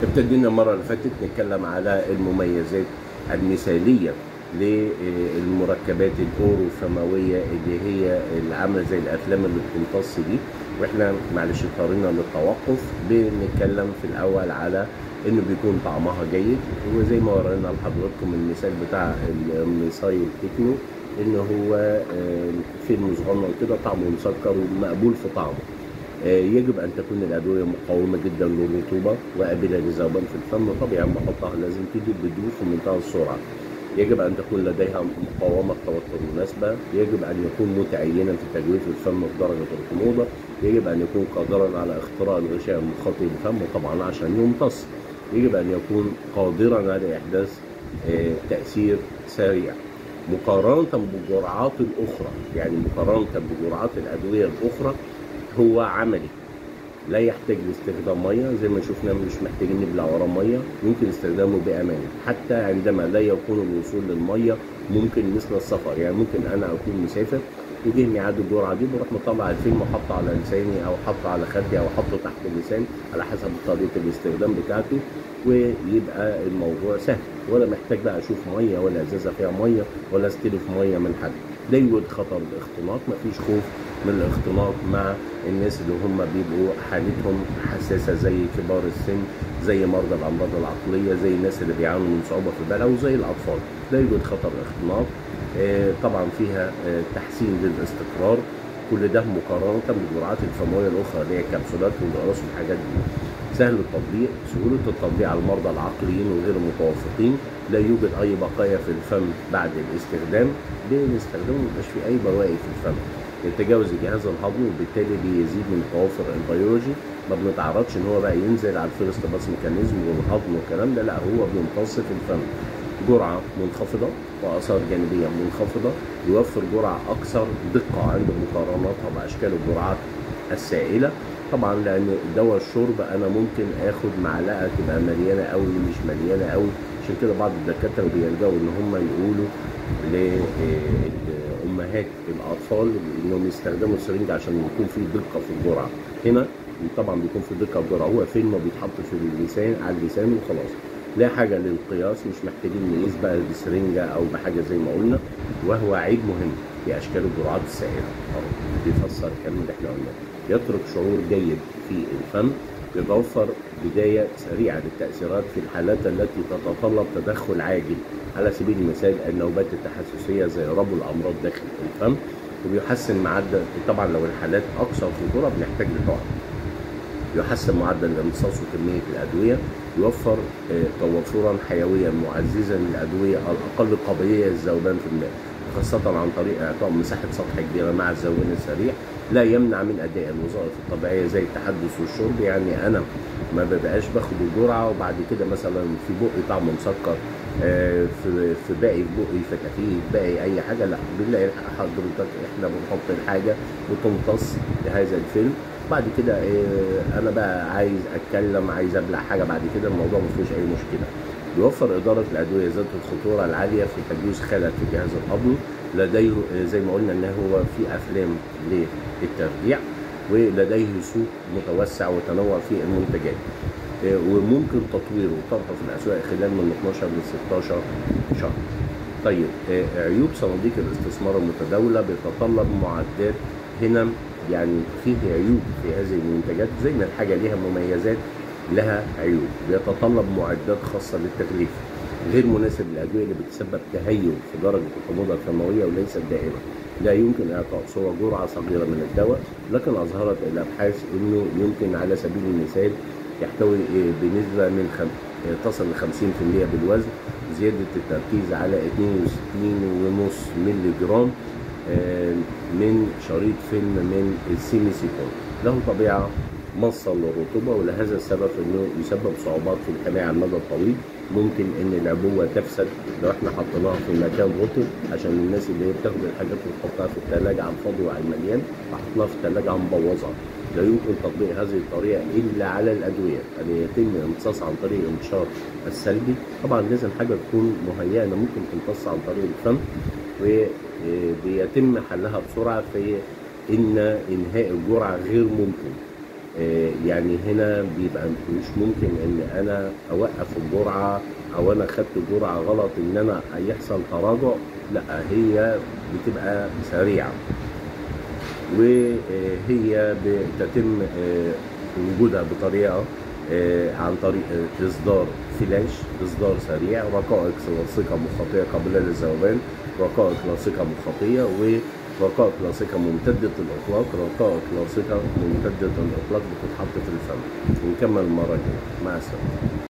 ابتدينا المرة اللي فاتت نتكلم على المميزات المثالية للمركبات الأورو فموية اللي هي اللي عاملة زي الأفلام اللي بتمتص دي واحنا معلش اضطرينا للتوقف بنتكلم في الأول على انه بيكون طعمها جيد وزي ما ورينا لحضراتكم المثال بتاع الميسايل تكنو ان هو آه، فيلم صغنن كده طعمه مسكر ومقبول في طعمه آه، يجب ان تكون الادويه مقاومه جدا للرطوبه وقابله للذوبان في الفم طبيعي لما احطها لازم تدوب بتدوب في منتهى السرعه يجب ان تكون لديها مقاومه توتر مناسبه يجب ان يكون متعينا في تجويف الفم بدرجه الحموضه يجب ان يكون قادرا على اختراق الغشاء المخاطي للفم طبعا عشان يمتص يجب ان يكون قادرا على احداث آه، تاثير سريع مقارنة بالجرعات الأخرى يعني مقارنة بجرعات الأدوية الأخرى هو عملي لا يحتاج لاستخدام ميه زي ما شفنا مش محتاجين نبلع وراه ميه يمكن استخدامه بامان حتى عندما لا يكون الوصول للميه ممكن مثل السفر يعني ممكن انا اكون مسافر وجه ميعاد الجرعه دي بروح مطلع الفيلم وحطه على لساني او حطه على خدي او حطه تحت اللسان على حسب طريقه الاستخدام بتاعته ويبقى الموضوع سهل ولا محتاج بقى اشوف ميه ولا ازازه فيها ميه ولا استلف ميه من حد لا يوجد خطر الاختلاط مفيش خوف من الاختلاط مع الناس اللي هم بيبقوا حالتهم حساسه زي كبار السن زي مرضى الامراض العقليه زي الناس اللي بيعانوا من صعوبه في البلع وزي الاطفال لا يوجد خطر الاختلاط آه، طبعا فيها آه، تحسين للاستقرار كل ده مقارنه بالجرعات الفمويه الاخرى اللي هي الكبسولات والقراص والحاجات دي سهل التطبيق سهولة التطبيق على المرضى العقليين وغير المتوافقين لا يوجد أي بقايا في الفم بعد الاستخدام ليه الاستخدام مبيبقاش فيه أي بواقي في الفم يتجاوز الجهاز الهضمي وبالتالي بيزيد من توافر البيولوجي ما بنتعرضش ان هو بقى ينزل على الفيرست باس ميكانيزم والهضم والكلام ده لا هو بيمتص في الفم جرعة منخفضة وآثار جانبية منخفضة يوفر جرعة أكثر دقة عند مقارنتها بأشكال الجرعات السائلة طبعا لأن دواء الشرب أنا ممكن آخد معلقة تبقى مليانة أوي مش مليانة أوي عشان كده بعض الدكاترة بيلجأوا إن هم يقولوا لأمهات الأطفال إنهم يستخدموا السرنج عشان يكون في دقة في الجرعة هنا طبعا بيكون في دقة في الجرعة هو فيلم بيتحط في اللسان على اللسان وخلاص لا حاجة للقياس مش محتاجين نقيس بقى بسرنجة أو بحاجة زي ما قلنا وهو عيب مهم في أشكال الجرعات السائلة أهو بيفسر الكلام اللي احنا قلناه يترك شعور جيد في الفم يتوفر بداية سريعة للتأثيرات في الحالات التي تتطلب تدخل عاجل على سبيل المثال النوبات التحسسية زي ربو الأمراض داخل الفم وبيحسن معدل طبعا لو الحالات أكثر خطورة بنحتاج لطعم يحسن معدل الامتصاص وكمية الأدوية يوفر آه، توفرا حيويا معززا للأدوية الأقل قابلية للذوبان في الماء خاصة عن طريق إعطاء مساحة سطح كبيرة مع الذوبان السريع لا يمنع من أداء الوظائف الطبيعية زي التحدث والشرب يعني أنا ما ببقاش باخد الجرعة وبعد كده مثلا في بقي طعم مسكر آه، في في باقي في بقي فتافيت باقي أي حاجة لا بنلاقي حضرتك إحنا بنحط الحاجة وتمتص بهذا الفيلم بعد كده آه، انا بقى عايز اتكلم عايز ابلع حاجه بعد كده الموضوع ما فيهوش اي مشكله يوفر إدارة الأدوية ذات الخطورة العالية في تجويز خلل في الجهاز الهضمي لديه آه، زي ما قلنا إن هو في أفلام للترجيع ولديه سوق متوسع وتنوع في المنتجات آه، وممكن تطويره وطرحه في الأسواق خلال من 12 ل 16 شهر طيب آه، عيوب صناديق الاستثمار المتداولة بيتطلب معدات هنا يعني فيه عيوب في هذه المنتجات زي ما الحاجة ليها مميزات لها عيوب بيتطلب معدات خاصة للتغليف غير مناسب للأدوية اللي بتسبب تهيؤ في درجة الحموضة الفموية وليست دائمة لا يمكن إعطاء صورة جرعة صغيرة من الدواء لكن أظهرت الأبحاث أنه يمكن على سبيل المثال يحتوي إيه بنسبة من خم... إيه تصل ل 50% بالوزن زيادة التركيز على 62.5 مللي جرام آه، من شريط فيلم من السيميسيكون له طبيعة مصة للرطوبة ولهذا السبب انه يسبب صعوبات في الحماية على المدى الطويل ممكن ان العبوة تفسد لو احنا حطيناها في مكان رطب عشان الناس اللي هي بتاخد الحاجات وتحطها في الثلاجة على الفاضي وعلى المليان فحطناها في الثلاجة هنبوظها لا يمكن تطبيق هذه الطريقة إلا على الأدوية يعني يتم الامتصاص عن طريق الانتشار السلبي طبعا لازم حاجة تكون مهيئة إنها ممكن تمتص عن طريق الفم وبيتم حلها بسرعة في إن إنهاء الجرعة غير ممكن آه، يعني هنا بيبقى مش ممكن ان انا اوقف الجرعه او انا خدت جرعه غلط ان انا يحصل تراجع لا هي بتبقى سريعه وهي بتتم آه، وجودها بطريقه آه، عن طريق آه، اصدار فلاش اصدار سريع رقائق لاصقه مخاطيه قابله للذوبان رقائق لاصقه مخاطيه ورقائق لاصقه ممتده الاطلاق رقائق لاصقه ممتده الاطلاق بتتحط في الفم ونكمل المره الجايه مع السلامه